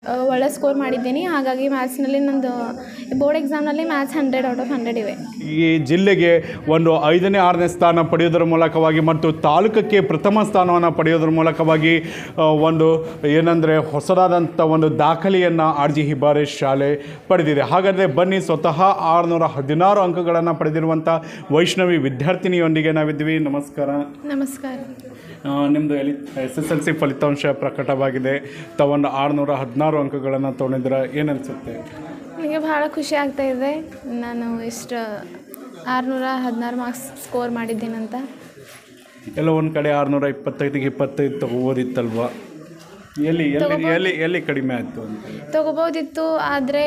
ಒಳ್ಳೆ ಸ್ಕೋರ್ ಮಾಡಿದ್ದೀನಿ ಹಾಗಾಗಿ ಮ್ಯಾಥ್ಸ್ನಲ್ಲಿ ನಂದು ಬೋರ್ಡ್ ಎಕ್ಸಾಮ್ನಲ್ಲಿ maths hundred out of hundred ಇವೆ ಈ ಜಿಲ್ಲೆಗೆ ಒಂದು ಐದನೇ ಆರನೇ ಸ್ಥಾನ ಪಡೆಯೋದರ ಮೂಲಕವಾಗಿ ಮತ್ತು ತಾಲೂಕಕ್ಕೆ ಪ್ರಥಮ ಸ್ಥಾನವನ್ನು ಪಡೆಯೋದರ ಮೂಲಕವಾಗಿ ಆ, ಒಂದು ಏನಂದರೆ ಹೊಸದಾದಂಥ ಒಂದು ದಾಖಲೆಯನ್ನು ಆರ್ ಜಿ ಹಿಬಾರೆ ಶಾಲೆ ಪಡೆದಿದೆ ಹಾಗಾದರೆ ಬನ್ನಿ ಸ್ವತಃ ಆರುನೂರ ಹದಿನಾರು ಅಂಕಗಳನ್ನು ಪಡೆದಿರುವಂಥ ವೈಷ್ಣವಿ ವಿದ್ಯಾರ್ಥಿನಿಯೊಂದಿಗೆ ನಾವಿದ್ವಿ ನಮಸ್ಕಾರ ನಮಸ್ಕಾರ ಆ, ನಿಮ್ಮದು ಎಲಿ ಎಸ್ ಎಸ್ ಎಲ್ ಸಿ ಫಲಿತಾಂಶ ಪ್ರಕಟವಾಗಿದೆ ತಾವೊಂದು ಆರುನೂರ ಹದಿನಾರು ಅಂಕಗಳನ್ನು ತೊಗೊಂಡಿದ್ದೀರ ಏನು ಅನಿಸುತ್ತೆ ನನಗೆ ಭಾಳ ಖುಷಿ ಆಗ್ತಾ ಇದೆ ನಾನು ಇಷ್ಟು ಆರುನೂರ ಹದಿನಾರು ಮಾರ್ಕ್ಸ್ ಸ್ಕೋರ್ ಮಾಡಿದ್ದೀನಂತ ಎಲ್ಲ ಒಂದು ಕಡೆ ಆರುನೂರ ಇಪ್ಪತ್ತೈದಿಗೆ ಇಪ್ಪತ್ತೈದು ತಗೋಬೋದಿತ್ತಲ್ವಾ ಎಲ್ಲಿ ಎಲ್ಲಿ ಎಲ್ಲಿ ಎಲ್ಲಿ ಕಡಿಮೆ ಆಯಿತು ಅಂತ ತೊಗೋಬೋದಿತ್ತು ಆದರೆ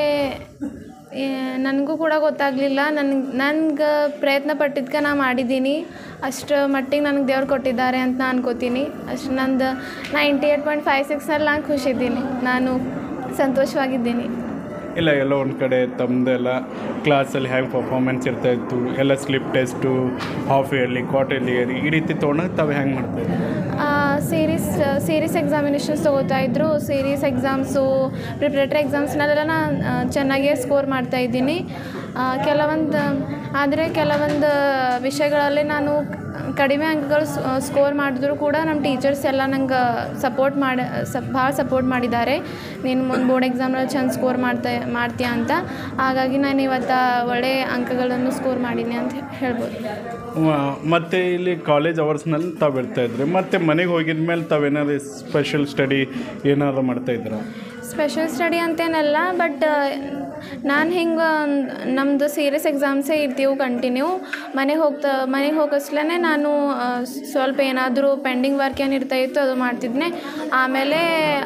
ನನಗೂ ಕೂಡ ಗೊತ್ತಾಗಲಿಲ್ಲ ನನ್ಗೆ ನನ್ಗೆ ಪ್ರಯತ್ನ ಪಟ್ಟಿದ್ಕೆ ನಾ ಮಾಡಿದ್ದೀನಿ ಅಷ್ಟು ಮಟ್ಟಿಗೆ ನನಗೆ ದೇವ್ರು ಕೊಟ್ಟಿದ್ದಾರೆ ಅಂತ ನಾನು ಅನ್ಕೋತೀನಿ ಅಷ್ಟು ನಂದು ನೈಂಟಿ ಏಟ್ ಪಾಯಿಂಟ್ ಫೈವ್ ಸಿಕ್ಸ್ನಲ್ಲಿ ನಾನು ಖುಷಿದ್ದೀನಿ ನಾನು ಸಂತೋಷವಾಗಿದ್ದೀನಿ ಇಲ್ಲ ಎಲ್ಲ ಒಂದು ಕಡೆ ತಮ್ಮದೆಲ್ಲ ಕ್ಲಾಸಲ್ಲಿ ಹ್ಯಾಂಗೆ ಪರ್ಫಾರ್ಮೆನ್ಸ್ ಇರ್ತಾ ಇತ್ತು ಎಲ್ಲ slip test half yearly quarterly year ಈ ರೀತಿ ತೊಗೊಂಡಾಗ ತಾವು ಹೆಂಗೆ ಮಾಡ್ತಾಯಿದ್ರಿ ಸೀರೀಸ್ ಸೀರೀಸ್ ಎಕ್ಸಾಮಿನೇಷನ್ಸ್ ತೊಗೋತಾ ಇದ್ರು ಸೀರೀಸ್ ಎಕ್ಸಾಮ್ಸು ಪ್ರಿಪ್ರೇಟರಿ ಎಕ್ಸಾಮ್ಸ್ನಲ್ಲೆಲ್ಲ ನಾನು ಚೆನ್ನಾಗೇ ಸ್ಕೋರ್ ಮಾಡ್ತಾ ಇದ್ದೀನಿ ಕೆಲವೊಂದು ಆದರೆ ಕೆಲವೊಂದು ವಿಷಯಗಳಲ್ಲಿ ನಾನು ಕಡಿಮೆ ಅಂಕಗಳು ಸ್ಕೋರ್ ಮಾಡಿದ್ರು ಕೂಡ ನಮ್ಮ ಟೀಚರ್ಸ್ ಎಲ್ಲ ನಂಗೆ ಸಪೋರ್ಟ್ ಮಾಡಿ ಸಪ್ ಭಾಳ ಸಪೋರ್ಟ್ ಮಾಡಿದ್ದಾರೆ ನೀನು ಮುಂದೆ ಬೋರ್ಡ್ ಎಕ್ಸಾಮ್ನಲ್ಲಿ ಚೆಂದ ಸ್ಕೋರ್ ಮಾಡ್ತಾ ಮಾಡ್ತೀಯ ಅಂತ ಹಾಗಾಗಿ ನಾನು ಇವತ್ತು ಒಳ್ಳೆಯ ಅಂಕಗಳನ್ನು ಸ್ಕೋರ್ ಮಾಡೀನಿ ಅಂತ ಹೇಳ್ಬೋದು ಮತ್ತು ಇಲ್ಲಿ ಕಾಲೇಜ್ ಅವರ್ಸ್ನಲ್ಲಿ ತಾವು ಇರ್ತಾ ಇದ್ರಿ ಮತ್ತು ಮನೆಗೆ ಹೋಗಿದ ಮೇಲೆ ತಾವೇನಾದ್ರು ಸ್ಪೆಷಲ್ ಸ್ಟಡಿ ಏನಾದ್ರು ಮಾಡ್ತಾಯಿದ್ದೀರಾ ಸ್ಪೆಷಲ್ ಸ್ಟಡಿ ಅಂತೇನಲ್ಲ ಬಟ್ ನಾನು ಹಿಂಗೆ ನಮ್ಮದು ಸೀರಿಯಸ್ ಎಕ್ಸಾಮ್ಸೇ ಇರ್ತೀವಿ ಕಂಟಿನ್ಯೂ ಮನೆಗೆ ಹೋಗ್ತಾ ಮನೆಗೆ ಹೋಗಸ್ಲೇ ನಾನು ಆ, ಸ್ವಲ್ಪ ಏನಾದರೂ ಪೆಂಡಿಂಗ್ ವರ್ಕ್ ಏನು ಇರ್ತಾ ಇತ್ತು ಅದು ಮಾಡ್ತಿದ್ನೆ ಆಮೇಲೆ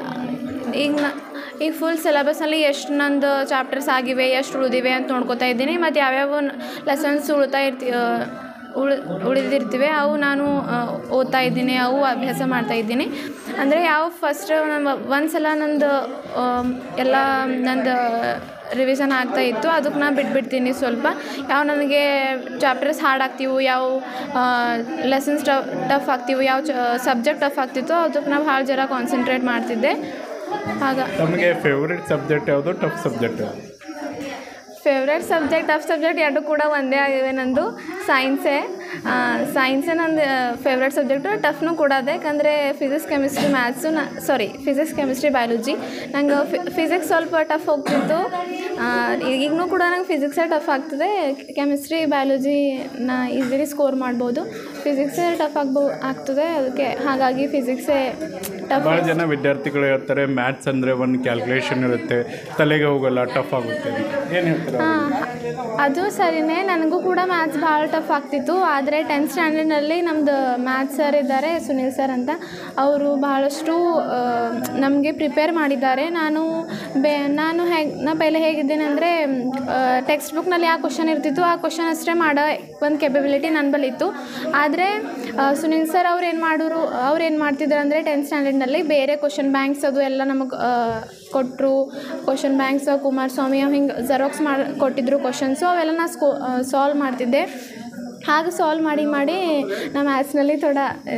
ಈಗ ನ ಈಗ ಫುಲ್ ಸಿಲೆಬಸ್ನಲ್ಲಿ ಎಷ್ಟು ನಂದು ಚಾಪ್ಟರ್ಸ್ ಆಗಿವೆ ಎಷ್ಟು ಉಳಿದಿವೆ ಅಂತ ನೋಡ್ಕೊತಾ ಇದ್ದೀನಿ ಮತ್ತು ಯಾವ್ಯಾವ ಲೆಸನ್ಸ್ ಉಳ್ತಾ ಇರ್ತಿ ಆ, ಉಳ್ ಉಳಿದಿರ್ತಿವೆ ಅವು ನಾನು ಆ, ಓದ್ತಾ ಇದ್ದೀನಿ ಅವು ಅಭ್ಯಾಸ ಮಾಡ್ತಾ ಇದ್ದೀನಿ ಅಂದರೆ ಯಾವ ಫಸ್ಟ್ ನಮ್ಮ ಒಂದು ಸಲ ನಂದು ಆಮ್, ಎಲ್ಲ ನಂದು ರಿವಿಷನ್ ಆಗ್ತಾ ಇತ್ತು ಅದಕ್ಕೆ ನಾನು ಬಿಟ್ಬಿಡ್ತೀನಿ ಸ್ವಲ್ಪ ಯಾವ ನನಗೆ ಚಾಪ್ಟರ್ಸ್ ಹಾರ್ಡ್ ಆಗ್ತೀವೋ ಯಾವ ಲೆಸನ್ಸ್ ಟಫ್ ಟಫ್ ಆಗ್ತೀವೋ ಯಾವ ಚ ಸಬ್ಜೆಕ್ಟ್ ಟಫ್ ಆಗ್ತಿತ್ತೋ ಅದಕ್ಕೆ ನಾವು ಭಾಳ ಜರ ಕಾನ್ಸಂಟ್ರೇಟ್ ಮಾಡ್ತಿದ್ದೆ ಆಗ ತಮಗೆ ಫೇವ್ರೆಟ್ ಸಬ್ಜೆಕ್ಟ್ ಯಾವುದು ಟಫ್ ಸಬ್ಜೆಕ್ಟ್ ಯಾವುದು ಫೇವ್ರೆಟ್ ಸಬ್ಜೆಕ್ಟ್ ಟಫ್ ಸಬ್ಜೆಕ್ಟ್ ಎರಡು ಕೂಡ ಒಂದೇ ಆಗಿವೆ ನಂದು ಸೈನ್ಸೇ ಸೈನ್ಸೇ ನಂದು ಫೇವ್ರೆಟ್ ಸಬ್ಜೆಕ್ಟು ಟಫ್ನು ಕೂಡ ಅದೇ ಯಾಕಂದರೆ ಫಿಸಿಕ್ಸ್ ಕೆಮಿಸ್ಟ್ರಿ ಮ್ಯಾಥ್ಸು ನಾ ಸಾರಿ ಫಿಸಿಕ್ಸ್ ಕೆಮಿಸ್ಟ್ರಿ ಬಯಾಲಜಿ ನಂಗೆ ಫಿಸಿಕ್ಸ್ ಸ್ವಲ್ಪ ಟಫ್ ಹೋಗ್ತಿತ್ತು ಈಗಲೂ ಕೂಡ ನಂಗೆ ಫಿಸಿಕ್ಸೇ ಟಫ್ ಆಗ್ತದೆ ಕೆಮಿಸ್ಟ್ರಿ ಬಯಾಲಜಿ ನಾ ಈಸಿಲಿ ಸ್ಕೋರ್ ಮಾಡ್ಬೋದು ಫಿಸಿಕ್ಸೇ ಟಫ್ ಆಗ್ಬೋ ಆಗ್ತದೆ ಅದಕ್ಕೆ ಹಾಗಾಗಿ ಫಿಸಿಕ್ಸೇ ಟಫ್ ಭಾಳ ಜನ ವಿದ್ಯಾರ್ಥಿಗಳು ಹೇಳ್ತಾರೆ ಮ್ಯಾಥ್ಸ್ ಅಂದರೆ ಒಂದು ಕ್ಯಾಲ್ಕುಲೇಷನ್ ಇರುತ್ತೆ ತಲೆಗೆ ಹೋಗಲ್ಲ ಟಫ್ ಆಗುತ್ತೆ ಏನು ಹೇಳ್ತಾರೆ ಹಾಂ ಅದು ಸರಿನೇ ನನಗೂ ಕೂಡ ಮ್ಯಾಥ್ಸ್ ಭಾಳ ಟಫ್ ಆಗ್ತಿತ್ತು ಆದರೆ ಟೆಂತ್ ಸ್ಟ್ಯಾಂಡರ್ಡ್ನಲ್ಲಿ ನಮ್ಮದು ಮ್ಯಾಥ್ಸ್ ಸರ್ ಇದ್ದಾರೆ ಸುನೀಲ್ ಸರ್ ಅಂತ ಅವರು ಭಾಳಷ್ಟು ನಮಗೆ ಪ್ರಿಪೇರ್ ಮಾಡಿದ್ದಾರೆ ನಾನು ಬೆ ನಾನು ಹೇಗೆ ನಾ ಪೈಲೆ ಹೇಗಿದ್ದೇನೆ ಅಂದರೆ ಟೆಕ್ಸ್ಟ್ ಬುಕ್ನಲ್ಲಿ ಯಾವ ಕ್ವಶನ್ ಇರ್ತಿತ್ತು ಆ ಕ್ವಶನ್ ಅಷ್ಟೇ ಮಾಡೋ ಒಂದು ಕೆಪಬಿಲಿಟಿ ನನ್ನ ಬಳಿ ಇತ್ತು ಆದರೆ ಸುನೀಲ್ ಸರ್ ಅವ್ರು ಏನು ಮಾಡೋರು ಅವ್ರು ಏನು ಮಾಡ್ತಿದ್ರು ಅಂದರೆ ಟೆಂತ್ ಸ್ಟ್ಯಾಂಡರ್ಡ್ನಲ್ಲಿ ಬೇರೆ ಕ್ವಶನ್ ಬ್ಯಾಂಕ್ಸ್ ಅದು ಎಲ್ಲ ನಮಗೆ ಕೊಟ್ಟರು ಕ್ವಶನ್ ಬ್ಯಾಂಕ್ಸ್ ಕುಮಾರಸ್ವಾಮಿ ಅವು ಹಿಂಗೆ ಜೆರಾಕ್ಸ್ ಮಾಡಿ ಕೊಟ್ಟಿದ್ರು ಕ್ವಶನ್ಸು ಅವೆಲ್ಲ ನಾ ಸ್ಕೋ ಸಾಲ್ವ್ ಮಾಡ್ತಿದ್ದೆ ಹಾಗೆ ಸಾಲ್ವ್ ಮಾಡಿ ಮಾಡಿ ನಾ ಮ್ಯಾಥ್ಸ್ನಲ್ಲಿ ಥೋಡ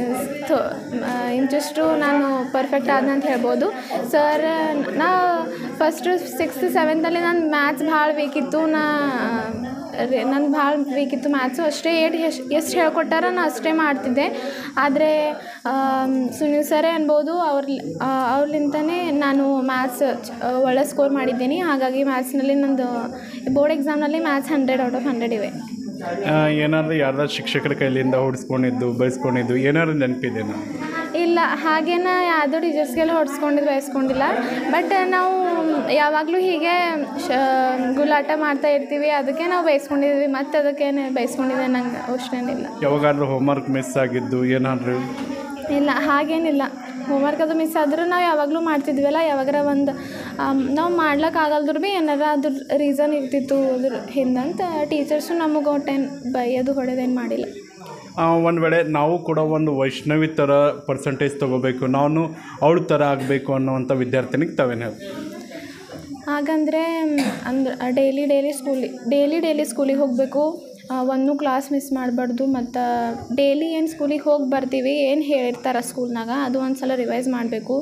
ಇಂಟ್ರೆಸ್ಟು ನಾನು ಪರ್ಫೆಕ್ಟ್ ಆದ ಅಂತ ಹೇಳ್ಬೋದು ಸರ್ ನಾ ಫಸ್ಟ್ ಸಿಕ್ಸ್ತ್ ಸೆವೆಂತಲ್ಲಿ ನಾನು ಮ್ಯಾಥ್ಸ್ ಭಾಳ ಬೇಕಿತ್ತು ನಾ ನನ್ನ ಭಾಳ ಬೇಕಿತ್ತು ಮ್ಯಾಥ್ಸು ಅಷ್ಟೇ ಏಟ್ ಎಷ್ಟು ಎಷ್ಟು ಹೇಳ್ಕೊಟ್ಟಾರ ನಾ ಅಷ್ಟೇ ಮಾಡ್ತಿದ್ದೆ ಆದರೆ ಸುನೀಲ್ ಸರೇ ಅನ್ಬೋದು ಅವ್ರ ಅವ್ರಲಿಂದನೇ ನಾನು ಮ್ಯಾಥ್ಸ್ ಒಳ್ಳೆ ಸ್ಕೋರ್ ಮಾಡಿದ್ದೀನಿ ಹಾಗಾಗಿ ಮ್ಯಾಥ್ಸ್ನಲ್ಲಿ ನಂದು ಬೋರ್ಡ್ ಎಕ್ಸಾಮ್ನಲ್ಲಿ maths hundred out of hundred ಇವೆ ಏನಾದರೂ ಯಾರ್ದಾರು ಶಿಕ್ಷಕರ ಕೈಲಿಂದ ಹೊಡಿಸ್ಕೊಂಡಿದ್ದು ಬಯಸ್ಕೊಂಡಿದ್ದು ಏನಾದ್ರು ನೆನಪಿದೆ ನಾನು ಇಲ್ಲ ಹಾಗೇನ ಯಾವುದೋ ಟೀಚರ್ಸ್ಗೆಲ್ಲ ಹೊಡ್ಸ್ಕೊಂಡಿದ್ದು ಬಯಸ್ಕೊಂಡಿಲ್ಲ ಬಟ್ ನಾವು ಯಾವಾಗಲೂ ಹೀಗೆ ಶ ಗುಲಾಟ ಮಾಡ್ತಾ ಇರ್ತೀವಿ ಅದಕ್ಕೆ ನಾವು ಬಯಸ್ಕೊಂಡಿದ್ವಿ ಮತ್ತು ಅದಕ್ಕೇನೆ ಬಯಸ್ಕೊಂಡಿದ್ದೆ ನಂಗೆ ಅಷ್ಟೇನಿಲ್ಲ ಯಾವಾಗಾದ್ರೂ ಹೋಮ್ವರ್ಕ್ ಮಿಸ್ ಆಗಿದ್ದು ಏನಾದರೂ ಇಲ್ಲ ಹಾಗೇನಿಲ್ಲ ಹೋಮ್ವರ್ಕ್ ಅದು ಮಿಸ್ ಆದರೂ ನಾವು ಯಾವಾಗಲೂ ಮಾಡ್ತಿದ್ವಲ್ಲ ಯಾವಾಗಾರ ಒಂದು ನಾವು ಮಾಡ್ಲಿಕ್ಕಾಗಲ್ದ್ರು ಭೀ ಏನಾರ ಅದ್ರ ರೀಸನ್ ಇರ್ತಿತ್ತು ಅದ್ರ ಹಿಂದಂತ ಟೀಚರ್ಸು ನಮಗೆ ಒಟ್ಟೇನು ಬೈಯೋದು ಹೊಡೆದೇನು ಮಾಡಿಲ್ಲ ಒಂದು ವೇಳೆ ನಾವು ಕೂಡ ಒಂದು ವೈಷ್ಣವಿ ಥರ ಪರ್ಸಂಟೇಜ್ ತೊಗೋಬೇಕು ನಾನು ಅವಳ ಥರ ಆಗಬೇಕು ಅನ್ನೋವಂಥ ವಿದ್ಯಾರ್ಥಿನಿಗೆ ತಾವೇನು ಹೇಳ್ತೀವಿ ಹಾಗಂದರೆ ಅಂದ್ರೆ ಡೈಲಿ ಡೈಲಿ ಸ್ಕೂಲಿಗೆ ಡೈಲಿ ಡೈಲಿ ಸ್ಕೂಲಿಗೆ ಹೋಗಬೇಕು ಒಂದು ಕ್ಲಾಸ್ ಮಿಸ್ ಮಾಡಬಾರ್ದು ಮತ್ತು ಡೈಲಿ ಏನು ಸ್ಕೂಲಿಗೆ ಹೋಗಿ ಬರ್ತೀವಿ ಏನು ಹೇಳಿರ್ತಾರೆ ಸ್ಕೂಲ್ನಾಗ ಅದು ಒಂದು ಸಲ ರಿವೈಸ್ ಮಾಡಬೇಕು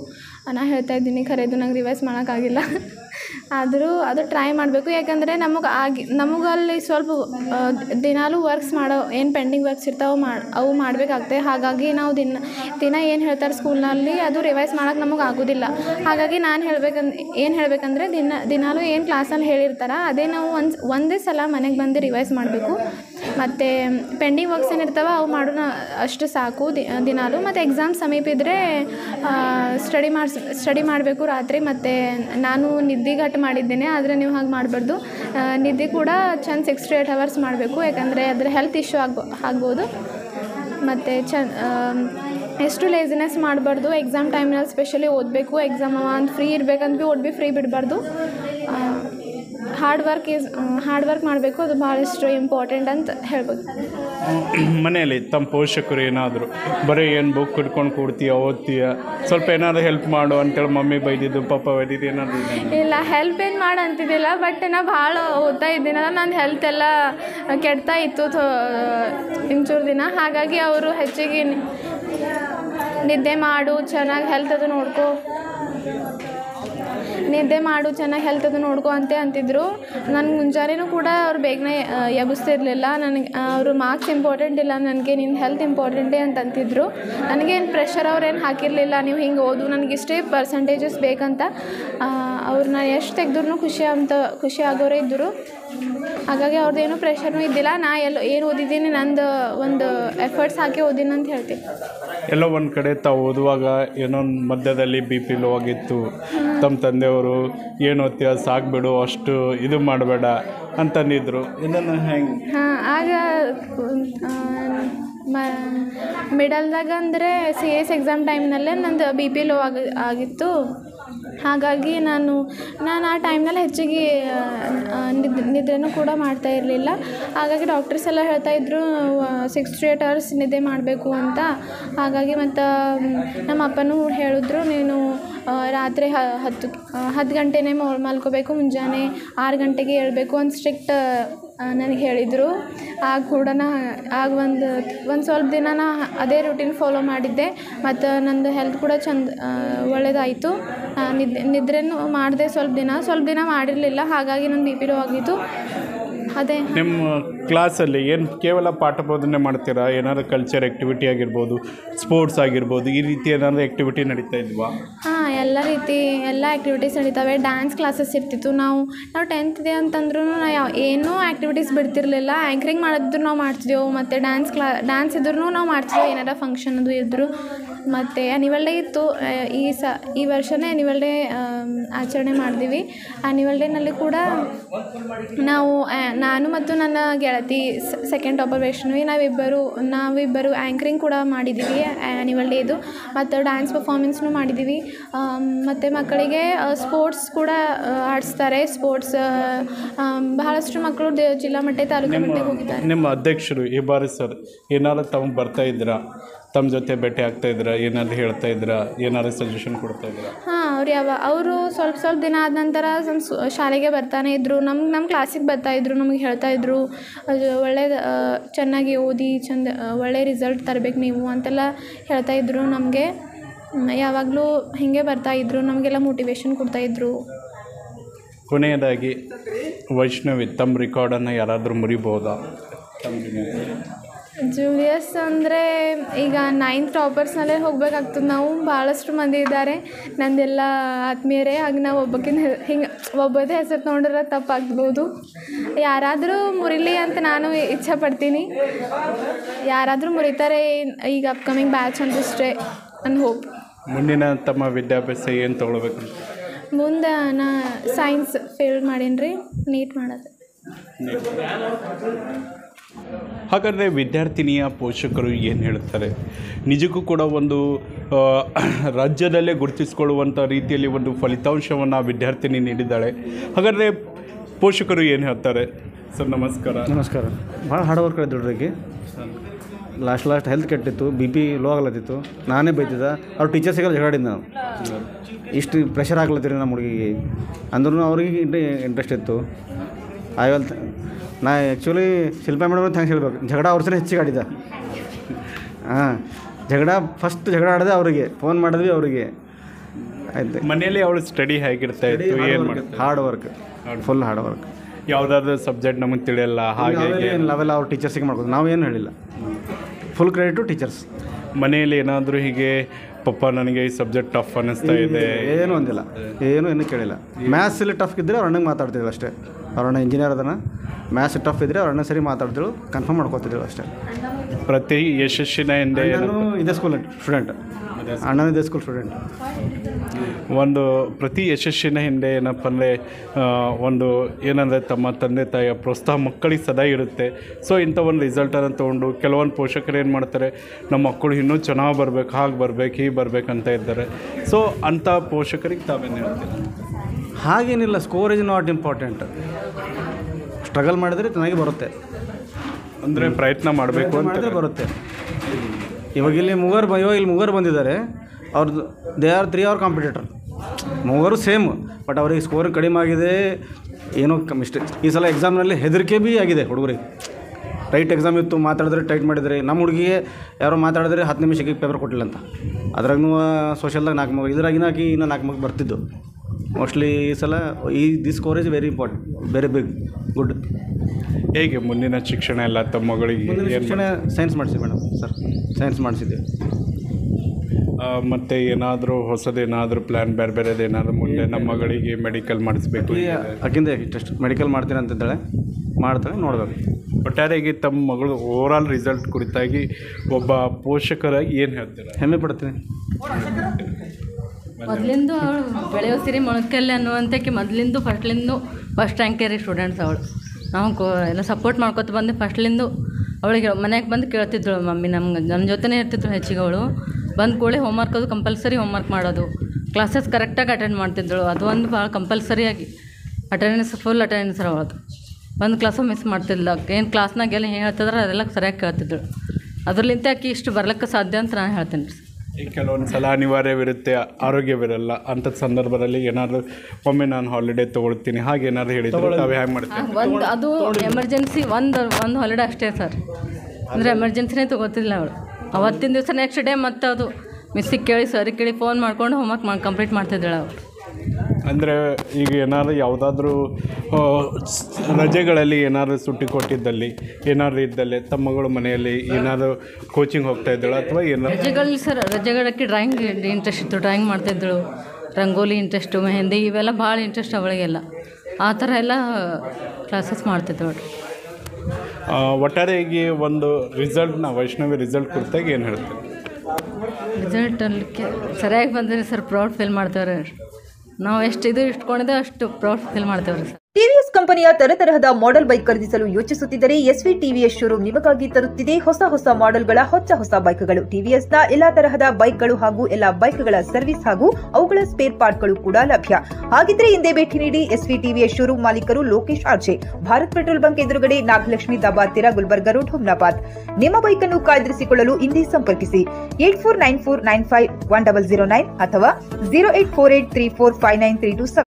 ನಾ ಹೇಳ್ತಾ ಇದ್ದೀನಿ ಖರೇದು ನಂಗೆ ರಿವೈಸ್ ಮಾಡೋಕ್ಕಾಗಿಲ್ಲ ಆದರೂ ಅದು ಟ್ರೈ ಮಾಡಬೇಕು ಯಾಕಂದರೆ ನಮಗೆ ಆಗಿ ನಮಗೆ ಅಲ್ಲಿ ಸ್ವಲ್ಪ ಆ, ದಿನಾಲೂ ವರ್ಕ್ಸ್ ಮಾಡೋ ಏನು ಪೆಂಡಿಂಗ್ ವರ್ಕ್ಸ್ ಇರ್ತಾವೆ ಮಾಡಿ ಅವು ಮಾಡಬೇಕಾಗ್ತದೆ ಹಾಗಾಗಿ ನಾವು ದಿನ ದಿನ ಏನು ಹೇಳ್ತಾರೆ ಸ್ಕೂಲ್ನಲ್ಲಿ ಅದು ರಿವೈಸ್ ಮಾಡೋಕೆ ನಮಗೆ ಆಗೋದಿಲ್ಲ ಹಾಗಾಗಿ ನಾನು ಹೇಳ್ಬೇಕಂದ್ ಏನು ಹೇಳಬೇಕಂದ್ರೆ ದಿನ ದಿನಾಲೂ ಏನು ಕ್ಲಾಸಲ್ಲಿ ಹೇಳಿರ್ತಾರೆ ಅದೇ ನಾವು ಒಂದು ಒಂದೇ ಸಲ ಮನೆಗೆ ಬಂದು ರಿವೈಸ್ ಮಾಡಬೇಕು ಮತ್ತು ಪೆಂಡಿಂಗ್ ವರ್ಕ್ಸ್ ಏನಿರ್ತಾವೆ ಅವು ಮಾಡೋಣ ಅಷ್ಟು ಸಾಕು ದಿ ದಿನಾಲು ಮತ್ತು ಎಕ್ಸಾಮ್ ಸಮೀಪ ಇದ್ದರೆ ಸ್ಟಡಿ ಮಾಡಿಸ್ ಸ್ಟಡಿ ಮಾಡಬೇಕು ರಾತ್ರಿ ಮತ್ತು ನಾನು ನಿದ್ದೆಗಟ್ಟು ಮಾಡಿದ್ದೇನೆ ಆದರೆ ನೀವು ಹಾಗೆ ಮಾಡಬಾರ್ದು ನಿದ್ದೆ ಕೂಡ ಚಂದ ಸಿಕ್ಸ್ ಟು ಏಟ್ ಅವರ್ಸ್ ಮಾಡಬೇಕು ಯಾಕಂದರೆ ಅದ್ರ ಹೆಲ್ತ್ ಇಶ್ಯೂ ಆಗ್ಬೋ ಆಗ್ಬೋದು ಮತ್ತು ಚಂದ ಎಷ್ಟು ಲೇಸಿನೆಸ್ ಮಾಡಬಾರ್ದು ಎಕ್ಸಾಮ್ ಟೈಮ್ನಲ್ಲಿ ಸ್ಪೆಷಲಿ ಓದಬೇಕು ಎಕ್ಸಾಮ್ ಅಂತ ಫ್ರೀ ಇರ್ಬೇಕಂತ ಭೀ ಓದ್ ಭೀ ಫ್ರೀ ಬಿಡಬಾರ್ದು hard work is hard work ಮಾಡಬೇಕು ಅದು ಭಾಳಷ್ಟು ಇಂಪಾರ್ಟೆಂಟ್ ಅಂತ ಹೇಳ್ಬೋದು ಮನೆಯಲ್ಲಿ ತಮ್ಮ ಪೋಷಕರು ಏನಾದರೂ ಬರೀ ಏನು ಬುಕ್ ಹಿಡ್ಕೊಂಡು ಕೂಡ್ತೀಯ ಓದ್ತೀಯ ಸ್ವಲ್ಪ ಏನಾದರೂ ಹೆಲ್ಪ್ ಮಾಡು ಅಂತೇಳಿ ಮಮ್ಮಿ ಬೈದಿದ್ದು ಪಾಪ ಬೈದಿದ್ದು ಏನಾದರೂ ಇದೆಯಾ? ಇಲ್ಲ ಹೆಲ್ಪ್ ಏನು ಮಾಡಿ ಅಂತಿದ್ದಿಲ್ಲ ಬಟ್ ನಾ ಭಾಳ ಓದ್ತಾ ಇದ್ದೀನಲ್ಲ ನನ್ನ ಹೆಲ್ತ್ ಎಲ್ಲ ಕೆಡ್ತಾ ಇತ್ತು ಥೋ ಇಂಚೂರು ದಿನ ಹಾಗಾಗಿ ಅವರು ಹೆಚ್ಚಿಗೆ ನಿ- ನಿದ್ದೆ ಮಾಡು ಚೆನ್ನಾಗಿ ಹೆಲ್ತ್ ಅದು ನೋಡ್ಕೊ ನಿದ್ದೆ ಮಾಡು ಚೆನ್ನಾಗಿ ಹೆಲ್ತ್ ಅದು ನೋಡ್ಕೊ ಅಂತ ಅಂತಿದ್ರು ನನಗೆ ಮುಂಜಾನೆನೂ ಕೂಡ ಅವ್ರು ಬೇಗನೆ ಎಬ್ಬಿಸ್ತಿರ್ಲಿಲ್ಲ ನನಗೆ ಅವರು ಮಾರ್ಕ್ಸ್ ಇಂಪಾರ್ಟೆಂಟ್ ಇಲ್ಲ ನನಗೆ ನಿನ್ನ ಹೆಲ್ತ್ ಇಂಪಾರ್ಟೆಂಟೇ ಅಂತ ಅಂತಿದ್ರು ನನಗೇನು ಪ್ರೆಷರ್ ಅವ್ರೇನು ಹಾಕಿರಲಿಲ್ಲ ನೀವು ಹಿಂಗೆ ಓದು ನನಗೆ ಇಷ್ಟೇ ಪರ್ಸಂಟೇಜಸ್ ಬೇಕಂತ ಅವ್ರನ್ನ ಎಷ್ಟು ತೆಗೆದ್ರು ಖುಷಿ ಅಂತ ಖುಷಿ ಆಗೋರೇ ಇದ್ದರು ಹಾಗಾಗಿ ಅವ್ರದ್ದೇನು ಪ್ರೆಷರ್ನೂ ಇದ್ದಿಲ್ಲ ನಾ ಎಲ್ಲೋ ಏನು ಓದಿದ್ದೀನಿ ನಂದು ಒಂದು ಎಫರ್ಟ್ಸ್ ಹಾಕಿ ಓದಿನಿ ಅಂತ ಹೇಳ್ತೀನಿ ಎಲ್ಲೋ ಒಂದು ಕಡೆ ತಾವು ಓದುವಾಗ ಏನೋ ಒಂದ್ ಮಧ್ಯದಲ್ಲಿ ಬಿ ಪಿ ಲೋ ಆಗಿತ್ತು ತಮ್ಮ ತಂದೆಯವರು ಏನು ಓದ್ತೀಯ ಸಾಕ್ಬಿಡು ಅಷ್ಟು ಇದು ಮಾಡಬೇಡ ಅಂತಂದಿದ್ರು ಇದನ್ನು ಹೆಂಗೆ ಹಾಂ ಆಗ ಆ, ಮ ಮಿಡಲ್ದಾಗ ಅಂದರೆ ಸಿ ಎಸ್ ಎಕ್ಸಾಮ್ ಟೈಮ್ನಲ್ಲೇ ನಂದು ಬಿ ಪಿ ಲೋ ಆಗಿ ಆಗಿತ್ತು ಹಾಗಾಗಿ ನಾನು ನಾನು ಆ ಟೈಮ್ನಲ್ಲಿ ಹೆಚ್ಚಿಗೆ ಆ, ನಿದ್ ನಿದ್ರೆನೂ ಕೂಡ ಮಾಡ್ತಾ ಇರಲಿಲ್ಲ ಹಾಗಾಗಿ ಡಾಕ್ಟರ್ಸ್ ಎಲ್ಲ ಹೇಳ್ತಾ ಇದ್ರು ಸಿಕ್ಸ್ ಟು ಏಟ್ ಅವರ್ಸ್ ನಿದ್ದೆ ಮಾಡಬೇಕು ಅಂತ ಹಾಗಾಗಿ ಮತ್ತು ನಮ್ಮ ಅಪ್ಪನೂ ಹೇಳಿದ್ರು ನೀನು ಆ, ರಾತ್ರಿ ಹ- ಹತ್ತು ಆ, ಹತ್ತು ಗಂಟೆನೇ ಮೊ- ಮಲ್ಕೋಬೇಕು ಮುಂಜಾನೆ ಆರು ಗಂಟೆಗೆ ಏಳಬೇಕು ಅಂತ ಸ್ಟ್ರಿಕ್ಟ್ ನನಗೆ ಹೇಳಿದರು ಆಗ ಕೂಡ ನಾ ಆಗ ಒಂದು ಒಂದು ಸ್ವಲ್ಪ ದಿನ ನಾ ಅದೇ ರೂಟೀನ್ ಫಾಲೋ ಮಾಡಿದ್ದೆ ಮತ್ತು ನಂದು ಹೆಲ್ತ್ ಕೂಡ ಚಂದ ಒಳ್ಳೆಯದಾಯಿತು ನಿದ್ದೆ ನಿದ್ರೆನೂ ಮಾಡಿದೆ ಸ್ವಲ್ಪ ದಿನ ಸ್ವಲ್ಪ ದಿನ ಮಾಡಿರಲಿಲ್ಲ ಹಾಗಾಗಿ ನನ್ನ ಬಿ ಪಿ ಲೋ ಆಗಿತ್ತು ಅದೇ ನಿಮ್ಮ ಕ್ಲಾಸಲ್ಲಿ ಏನು ಕೇವಲ ಪಾಠ ಬೋಧನೆ ಮಾಡ್ತೀರಾ ಏನಾದ್ರು ಕಲ್ಚರ್ ಆ್ಯಕ್ಟಿವಿಟಿ ಆಗಿರ್ಬೋದು ಸ್ಪೋರ್ಟ್ಸ್ ಆಗಿರ್ಬೋದು ಈ ರೀತಿ ಏನಾದರೂ ಆ್ಯಕ್ಟಿವಿಟಿ ನಡೀತಾ ಇದ್ವಾ ಹಾಂ ಎಲ್ಲ ರೀತಿ ಎಲ್ಲ ಆ್ಯಕ್ಟಿವಿಟೀಸ್ ನಡೀತವೆ ಡ್ಯಾನ್ಸ್ ಕ್ಲಾಸಸ್ ಇರ್ತಿತ್ತು ನಾವು ನಾವು ಟೆಂತ್ ಇದೆ ಅಂತಂದ್ರೂ ನಾವು ಯಾವ ಏನೂ ಆ್ಯಕ್ಟಿವಿಟೀಸ್ ಬಿಡ್ತಿರ್ಲಿಲ್ಲ ಆ್ಯಂಕರಿಂಗ್ ಮಾಡಿದ್ರು ನಾವು ಮಾಡ್ತಿದ್ದೆವು ಮತ್ತು ಡ್ಯಾನ್ಸ್ ಕ್ಲಾ ಡ್ಯಾನ್ಸ್ ಇದ್ರೂ ನಾವು ಮಾಡ್ತಿದ್ದೆವು ಏನಾರ ಫಂಕ್ಷನ್ ಅದು ಇದ್ದರು ಮತ್ತು ಆ್ಯನಿವಲ್ ಡೇ ಇತ್ತು ಆ, ಈ ಸ ಈ ವರ್ಷನೇ ಆ್ಯನಿವಲ್ ಡೇ ಆಚರಣೆ ಮಾಡಿದ್ವಿ ಆ್ಯನಿವಲ್ ಡೇನಲ್ಲಿ ಕೂಡ ನಾವು ಆ, ನಾನು ಮತ್ತು ನನ್ನ ಗೆಳತಿ ಸೆಕೆಂಡ್ ಟಾಪರ್ ವೈಷ್ಣವಿ ನಾವಿಬ್ಬರು ನಾವಿಬ್ಬರು ಆ್ಯಂಕರಿಂಗ್ ಕೂಡ ಮಾಡಿದ್ದೀವಿ ಆ್ಯನಿವಲ್ ಡೇದು ಮತ್ತು ಡ್ಯಾನ್ಸ್ ಪರ್ಫಾರ್ಮೆನ್ಸ್ನು ಮಾಡಿದ್ದೀವಿ ಮತ್ತು ಮಕ್ಕಳಿಗೆ ಸ್ಪೋರ್ಟ್ಸ್ ಕೂಡ ಆ, ಆಡಿಸ್ತಾರೆ ಸ್ಪೋರ್ಟ್ಸ್ ಬಹಳಷ್ಟು ಮಕ್ಕಳು ದೇ- ಜಿಲ್ಲಾ ಮಟ್ಟ ತಾಲೂಕು ಮಟ್ಟಕ್ಕೆ ಹೋಗಿದ್ದಾರೆ ನಿಮ್ಮ ಅಧ್ಯಕ್ಷರು ಈ ಬಾರಿ ಸರ್ ಏನಾದ್ರು ತಮ್ಮ ಬರ್ತಾ ಇದ್ದೀರಾ ತಮ್ಮ ಜೊತೆ ಭೇಟಿ ಆಗ್ತಾ ಇದ್ದೀರಾ ಏನಾದ್ರು ಹೇಳ್ತಾ ಇದ್ದೀರಾ ಏನಾದ್ರು ಸಜೆಷನ್ ಕೊಡ್ತಾ ಇದ್ದೀರಾ ಹಾಂ ಅವ್ರು ಯಾವ ಅವರು ಸ್ವಲ್ಪ ಸ್ವಲ್ಪ ದಿನ ಆದ ನಂತರ ನಮ್ಮ ಸ್- ಶಾಲೆಗೆ ಬರ್ತಾನೆ ಇದ್ದರು ನಮ್ಗೆ ನಮ್ಮ ಕ್ಲಾಸಿಗೆ ಬರ್ತಾ ಇದ್ರು ನಮಗೆ ಹೇಳ್ತಾ ಇದ್ರು ಅದು ಒಳ್ಳೇದು ಆ, ಚೆನ್ನಾಗಿ ಓದಿ ಚಂದ ಆ, ಒಳ್ಳೆ ರಿಸಲ್ಟ್ ತರಬೇಕು ನೀವು ಅಂತೆಲ್ಲ ಹೇಳ್ತಾ ಇದ್ರು ನಮಗೆ ಯಾವಾಗಲೂ ಹೀಗೆ ಬರ್ತಾ ಇದ್ರು ನಮಗೆಲ್ಲ ಮೋಟಿವೇಶನ್ ಕೊಡ್ತಾ ಇದ್ರು ಕೊನೆಯದಾಗಿ ವೈಷ್ಣವಿ ತಮ್ಮ ರೆಕಾರ್ಡನ್ನು ಯಾರಾದರೂ ಮುರಿಬೋದಾ ತಮ್ಮ ಜೀವನದಲ್ಲಿ? ಜೂಲಿಯಸ್ ಅಂದರೆ ಈಗ ನೈನ್ತ್ ಟಾಪರ್ಸ್ನಲ್ಲೇ ಹೋಗ್ಬೇಕಾಗ್ತದೆ ನಾವು ಭಾಳಷ್ಟು ಮಂದಿ ಇದ್ದಾರೆ ನಂದೆಲ್ಲ ಆತ್ಮೀಯರೇ ಹಾಗೆ ನಾವು ಒಬ್ಬಕ್ಕಿಂತ ಹಿಂಗೆ ಒಬ್ಬದೇ ಹೆಸರು ತೊಗೊಂಡ್ರೆ ತಪ್ಪಾಗ್ಬೋದು ಯಾರಾದರೂ ಮುರಿಲಿ ಅಂತ ನಾನು ಇಚ್ಛೆ ಪಡ್ತೀನಿ ಯಾರಾದರೂ ಮುರಿತಾರೆ ಈಗ ಅಪ್ಕಮಿಂಗ್ ಬ್ಯಾಚ್ ಅಂತಷ್ಟೇ ನನ್ನ ಹೋಪ್ ಮುಂದಿನ ತಮ್ಮ ವಿದ್ಯಾಭ್ಯಾಸ ಏನು ತೊಗೊಳ್ಬೇಕು ಮುಂದೆ ನಾ ಸೈನ್ಸ್ ಫೀಲ್ಡ್ ಮಾಡೀನಿ ರೀ ನೀಟ್ ಮಾಡೋದು ಹಾಗಾದರೆ ವಿದ್ಯಾರ್ಥಿನಿಯ ಪೋಷಕರು ಏನು ಹೇಳ್ತಾರೆ ನಿಜಕ್ಕೂ ಕೂಡ ಒಂದು ಆ, ರಾಜ್ಯದಲ್ಲೇ ಗುರುತಿಸಿಕೊಳ್ಳುವಂಥ ರೀತಿಯಲ್ಲಿ ಒಂದು ಫಲಿತಾಂಶವನ್ನು ವಿದ್ಯಾರ್ಥಿನಿ ನೀಡಿದ್ದಾಳೆ ಹಾಗಾದರೆ ಪೋಷಕರು ಏನು ಹೇಳ್ತಾರೆ ಸರ್ ನಮಸ್ಕಾರ ನಮಸ್ಕಾರ ಭಾಳ ಹಾರ್ಡ್ ವರ್ಕ್ ಇದ್ರು ಆಕಿ ಲಾಸ್ಟ್ ಲಾಸ್ಟ್ ಹೆಲ್ತ್ ಕೆಟ್ಟಿತ್ತು ಬಿ ಪಿ ಲೋ ಆಗ್ಲತ್ತಿತ್ತು ನಾನೇ ಬೈತಿದ್ದ ಅವ್ರ ಟೀಚರ್ಸಿಗೆಲ್ಲ ಜಗಾಡಿದ್ದು ನಾನು ಇಷ್ಟು ಪ್ರೆಷರ್ ಆಗ್ಲತ್ತೀರಿ ನಮ್ಮ ಹುಡುಗಿಗೆ ಅಂದ್ರೂ ಅವ್ರಿಗೆ ಇಂಟ್ರೆಸ್ಟ್ ಇತ್ತು ಐ ವಿಲ್ ನಾ ಆ್ಯಕ್ಚುಲಿ ಶಿಲ್ಪಾ ಮೇಡಮ್ ಥ್ಯಾಂಕ್ಸ್ ಹೇಳ್ಬೇಕು ಜಗಳ ಅವ್ರ ಸಲ ಹೆಚ್ಚಿಗೆ ಆಡಿದ ಹಾಂ ಜಗಳ ಫಸ್ಟ್ ಜಗಳ ಆಡಿದೆ ಅವರಿಗೆ ಫೋನ್ ಮಾಡಿದ್ವಿ ಅವರಿಗೆ ಆಯ್ತು ಮನೆಯಲ್ಲಿ ಅವಳು ಸ್ಟಡಿ ಹೇಗಿರ್ತಾ ಇತ್ತು ಏನು ಮಾಡ್ತಾ hard work full hard work ಯಾವುದಾದ್ರು ಸಬ್ಜೆಕ್ಟ್ ನಮಗೆ ತಿಳಿಯಲ್ಲ ಹಾಗೆ ಹೀಗೆ. ನಾವೆಲ್ಲ ಅವ್ರು ಟೀಚರ್ಸಿಗೆ ಮಾಡ್ಬೋದು ನಾವೇನು ಹೇಳಿಲ್ಲ ಫುಲ್ ಕ್ರೆಡಿಟು ಟೀಚರ್ಸ್ ಮನೆಯಲ್ಲಿ ಏನಾದರೂ ಹೀಗೆ ಪಪ್ಪ ನನಗೆ ಈ ಸಬ್ಜೆಕ್ಟ್ ಟಫ್ ಅನ್ನಿಸ್ತಾ ಇದೆ ಏನು ಅಂದಿಲ್ಲ ಏನು ಏನು ಕೇಳಿಲ್ಲ ಮ್ಯಾಥ್ಸ್ ಇಲ್ಲಿ ಟಫ್ ಇದ್ದರೆ ಅವ್ರ ಅಣ್ಣಗೆ ಮಾತಾಡ್ತಿದ್ರು ಅಷ್ಟೇ ಅವ್ರ ಅಣ್ಣ ಇಂಜಿನಿಯರ್ ಅದನ್ನ ಮ್ಯಾಥ್ಸ್ ಟಫ್ ಇದ್ದರೆ ಅವ್ರ ಅಣ್ಣ ಸರಿ ಮಾತಾಡ್ತಿದ್ರು ಕನ್ಫರ್ಮ್ ಮಾಡ್ಕೊತಿದ್ರು ಅಷ್ಟೇ ಪ್ರತಿ ಯಶಸ್ಸಿನ ಹಿಂದೆ ನಾನು ಇದೇ ಸ್ಕೂಲ್ ಸ್ಟೂಡೆಂಟ್ ಅಣ್ಣನ ಇದೇ ಸ್ಕೂಲ್ ಸ್ಟೂಡೆಂಟ್ ಒಂದು ಪ್ರತಿ ಯಶಸ್ಸಿನ ಹಿಂದೆ ಏನಪ್ಪ ಅಂದರೆ ಒಂದು ಏನಂದರೆ ತಮ್ಮ ತಂದೆ ತಾಯಿಯ ಪ್ರೋತ್ಸಾಹ ಮಕ್ಕಳಿಗೆ ಸದಾ ಇರುತ್ತೆ ಸೊ ಇಂಥ ಒಂದು ರಿಸಲ್ಟನ್ನು ತೊಗೊಂಡು ಕೆಲವೊಂದು ಪೋಷಕರು ಏನು ಮಾಡ್ತಾರೆ ನಮ್ಮ ಮಕ್ಕಳು ಇನ್ನೂ ಚೆನ್ನಾಗಿ ಬರ್ಬೇಕು ಹಾಗೆ ಬರ್ಬೇಕು ಹೀಗೆ ಬರ್ಬೇಕಂತ ಇದ್ದಾರೆ ಸೊ ಅಂಥ ಪೋಷಕರಿಗೆ ತಾವೇನು ಹೇಳ್ತೀರಿ ಹಾಗೇನಿಲ್ಲ score is not important struggle ಮಾಡಿದರೆ ಚೆನ್ನಾಗಿ ಬರುತ್ತೆ ಅಂದರೆ ಪ್ರಯತ್ನ ಮಾಡಬೇಕು ಅಂತ ಮಾಡಿದ್ರೆ ಬರುತ್ತೆ ಇವಾಗ ಇಲ್ಲಿ ಮೂವರು ಬ ಇವಾಗ ಇಲ್ಲಿ ಮೂವರು ಬಂದಿದ್ದಾರೆ ಅವ್ರದ್ದು they are three our competitor ಮೂವರು ಸೇಮ್ ಬಟ್ ಅವ್ರಿಗೆ ಸ್ಕೋರ್ ಕಡಿಮೆ ಆಗಿದೆ ಏನೋ ಮಿಸ್ಟೇಕ್ ಈ ಸಲ ಎಕ್ಸಾಮ್ನಲ್ಲಿ ಹೆದರಿಕೆ ಭೀ ಆಗಿದೆ ಹುಡುಗರಿಗೆ ಟೈಟ್ ಎಕ್ಸಾಮ್ ಇತ್ತು ಮಾತಾಡಿದ್ರೆ ಟೈಟ್ ಮಾಡಿದರೆ ನಮ್ಮ ಹುಡುಗಿಗೆ ಯಾರೋ ಮಾತಾಡಿದ್ರೆ ಹತ್ತು ನಿಮಿಷಕ್ಕೆ ಪೇಪರ್ ಕೊಟ್ಟಿಲ್ಲ ಅಂತ ಅದ್ರಾಗೂ ಸೋಷಲ್ದಾಗ ನಾಲ್ಕು ಮಗು ಇದ್ರಾಗಿನ ಆಕಿ ಇನ್ನೂ ನಾಲ್ಕು ಮಗು ಬರ್ತಿದ್ದು ಮೋಸ್ಟ್ಲಿ ಈ ಸಲ ಈ this score is very important very big good ಹೇಗೆ ಮುಂದಿನ ಶಿಕ್ಷಣ ಎಲ್ಲ ತಮ್ಮ ಮಗಳಿಗೆ ಏನು ಶಿಕ್ಷಣ ಸೈನ್ಸ್ ಮಾಡಿಸಿ ಮೇಡಮ್ ಸರ್ ಸೈನ್ಸ್ ಮಾಡಿಸಿದ್ದೀವಿ ಮತ್ತು ಏನಾದರೂ ಹೊಸದೇನಾದರೂ ಪ್ಲ್ಯಾನ್ ಬೇರೆ ಬೇರೆದು ಏನಾದರೂ ಮುಂದೆ ನಮ್ಮ ಮಗಳಿಗೆ ಮೆಡಿಕಲ್ ಮಾಡಿಸ್ಬೇಕು ಅಕ್ಕಿಂದ ಟೆಸ್ಟ್ ಮೆಡಿಕಲ್ ಮಾಡ್ತೀನಿ ಅಂತಿದ್ದಾಳೆ ಮಾಡ್ತಾಳೆ ನೋಡ್ಬೇಕು ಒಟ್ಟಾರೆಯಾಗಿ ತಮ್ಮ ಮಗಳು ಓವರಾಲ್ ರಿಸಲ್ಟ್ ಕುರಿತಾಗಿ ಒಬ್ಬ ಪೋಷಕರಾಗಿ ಏನು ಹೇಳ್ತೀರಾ ಹೆಮ್ಮೆ ಪಡ್ತೀನಿ ಮೊದಲಿಂದು ಅವಳು ಬೆಳೆಯೋ ಸಿರಿ ಮೊಳಕಲ್ಲಿ ಅನ್ನುವಂಥಕ್ಕೆ ಮೊದಲಿಂದು ಫಸ್ಟ್ಲಿಂದು ಫಸ್ಟ್ ರ್ಯಾಂಕೇರಿ ಸ್ಟೂಡೆಂಟ್ಸ್ ಅವಳು ನಾವು ಕೋ ಎಲ್ಲ ಸಪೋರ್ಟ್ ಮಾಡ್ಕೊತ ಬಂದು ಫಸ್ಟ್ಲಿಂದು ಅವಳಿಗೆ ಮನೆಗೆ ಬಂದು ಕೇಳ್ತಿದ್ದಳು ಮಮ್ಮಿ ನಮ್ಗೆ ನಮ್ಮ ಜೊತೆನೇ ಇರ್ತಿದ್ಳು ಹೆಚ್ಚಿಗೆ ಅವಳು ಬಂದು ಕೂಡಲೇ ಹೋಮ್ವರ್ಕ್ ಅದು ಕಂಪಲ್ಸರಿ ಹೋಮ್ವರ್ಕ್ ಮಾಡೋದು ಕ್ಲಾಸಸ್ ಕರೆಕ್ಟಾಗಿ ಅಟೆಂಡ್ ಮಾಡ್ತಿದ್ದಳು ಅದು ಒಂದು ಭಾಳ ಕಂಪಲ್ಸರಿಯಾಗಿ ಅಟೆಂಡೆನ್ಸ್ ಫುಲ್ ಅಟೆಂಡೆನ್ಸ್ ಅವಳದು ಒಂದು ಕ್ಲಾಸು ಮಿಸ್ ಮಾಡ್ತಿದ್ಲ ಏನು ಕ್ಲಾಸ್ನಾಗ ಎಲ್ಲ ಏನು ಹೇಳ್ತಿದ್ರೆ ಅದೆಲ್ಲ ಸರಿಯಾಗಿ ಕೇಳ್ತಿದ್ದಳು ಅದ್ರಲ್ಲಿಂದ ಆಕಿ ಇಷ್ಟು ಬರ್ಲಿಕ್ಕೆ ಸಾಧ್ಯ ಅಂತ ನಾನು ಹೇಳ್ತೀನಿ ರೀ ಈ ಕೆಲವೊಂದು ಸಲ ಅನಿವಾರ್ಯವಿರುತ್ತೆ ಆರೋಗ್ಯವಿರಲ್ಲ ಅಂಥ ಸಂದರ್ಭದಲ್ಲಿ ಏನಾದರೂ ಒಮ್ಮೆ ನಾನು ಹಾಲಿಡೇ ತೊಗೊಳ್ತೀನಿ ಹಾಗೆ ಏನಾದ್ರು ಹೇಳಿದ್ರು ತಾವೇ ಹೇಗೆ ಮಾಡ್ತೀವಿ ಒಂದು ಅದು ಎಮರ್ಜೆನ್ಸಿ ಒಂದು ಒಂದು ಹಾಲಿಡೇ ಅಷ್ಟೇ ಸರ್ ಅಂದರೆ ಎಮರ್ಜೆನ್ಸಿನೇ ತೊಗೋತಿಲ್ಲ ಅವಳು ಅವತ್ತಿನ ದಿವಸ ನೆಕ್ಸ್ಟ್ ಡೇ ಮತ್ತೆ ಅದು ಮಿಸ್ಸಿಗೆ ಕೇಳಿ ಸರಿ ಕೇಳಿ ಫೋನ್ ಮಾಡ್ಕೊಂಡು ಹೋಮ್ವರ್ಕ್ ಮಾಡಿ ಕಂಪ್ಲೀಟ್ ಮಾಡ್ತಿದ್ದಾಳೆ ಅವಳು ಅಂದರೆ ಈಗ ಏನಾದ್ರು ಯಾವುದಾದ್ರೂ ರಜೆಗಳಲ್ಲಿ ಏನಾದರೂ ಸುಟ್ಟಿ ಕೊಟ್ಟಿದ್ದಲ್ಲಿ ಏನಾದರೂ ಇದ್ದಲ್ಲಿ ತಮ್ಮ ಮಗಳು ಮನೆಯಲ್ಲಿ ಏನಾದರೂ ಕೋಚಿಂಗ್ ಹೋಗ್ತಾ ಇದ್ದಾಳೆ ಅಥವಾ ಏನಾದ್ರು ರಜೆಗಳಲ್ಲಿ ಸರ್ ರಜೆಗಳಕ್ಕೆ ಡ್ರಾಯಿಂಗ್ ಇಂಟ್ರೆಸ್ಟ್ ಇತ್ತು ಡ್ರಾಯಿಂಗ್ ಮಾಡ್ತಿದ್ದಳು ರಂಗೋಲಿ ಇಂಟ್ರೆಸ್ಟು ಮೆಹಂದಿ ಇವೆಲ್ಲ ಭಾಳ ಇಂಟ್ರೆಸ್ಟ್ ಅವಳಿಗೆಲ್ಲ ಆ ಥರ ಎಲ್ಲ ಕ್ಲಾಸಸ್ ಮಾಡ್ತಿದ್ದಳು ಆ, ಒಟ್ಟಾರೆಯಾಗಿ ಒಂದು ರಿಸಲ್ಟ್ನ ವೈಷ್ಣವಿ ರಿಸಲ್ಟ್ ಕುರಿತಾಗಿ ಏನು ಹೇಳ್ತೀರಿ ರಿಸಲ್ಟಲ್ಲಿ ಸರಿಯಾಗಿ ಬಂದರೆ ಸರ್ ಪ್ರೌಡ್ ಫೀಲ್ ಮಾಡ್ತೇವ್ರಿ ನಾವು ಎಷ್ಟು ಇದು ಇಟ್ಕೊಂಡಿದ್ದೆ ಅಷ್ಟು ಪ್ರೌಡ್ ಫೀಲ್ ಮಾಡ್ತೇವ್ರಿ ಸರ್ ಟಿವಿಎಸ್ ಕಂಪನಿಯ ತರತರಹದ ಮಾಡೆಲ್ ಬೈಕ್ ಖರೀದಿಸಲು ಯೋಚಿಸುತ್ತಿದ್ದರೆ ಎಸ್ವಿ ಟಿವಿಎಸ್ ಶೋರೂಮ್ ನಿಮಗಾಗಿ ತರುತ್ತಿದೆ ಹೊಸ ಹೊಸ ಮಾಡೆಲ್ಗಳ ಹೊಸ ಹೊಸ ಬೈಕ್ಗಳು ಟಿವಿಎಸ್ನ ಎಲ್ಲಾ ತರಹದ ಬೈಕ್ಗಳು ಹಾಗೂ ಎಲ್ಲಾ ಬೈಕ್ಗಳ ಸರ್ವಿಸ್ ಹಾಗೂ ಅವುಗಳ ಸ್ಪೇರ್ ಪಾರ್ಟ್ಗಳು ಕೂಡ ಲಭ್ಯ ಹಾಗಿದ್ರೆ ಹಿಂದೆ ಭೇಟಿ ನೀಡಿ ಎಸ್ವಿ ಟಿವಿಎಸ್ ಶೋರೂಮ್ ಮಾಲೀಕರು Lokesh RJ Bharat petrol bunk ಎದುರುಗಡೆ ನಾಗಲಕ್ಷ್ಮಿ ದಾಬಾ ಹತ್ತಿರ ಗುಲ್ಬರ್ಗ ರೋಡ್ ಹುಮ್ನಾಬಾದ್ ನಿಮ್ಮ ಬೈಕ್ ಅನ್ನು ಕಾಯ್ದಿರಿಸಿಕೊಳ್ಳಲು ಹಿಂದೆ ಸಂಪರ್ಕಿಸಿ eight four nine four nine five one double zero nine ಅಥವಾ zero eight four eight three four five nine three to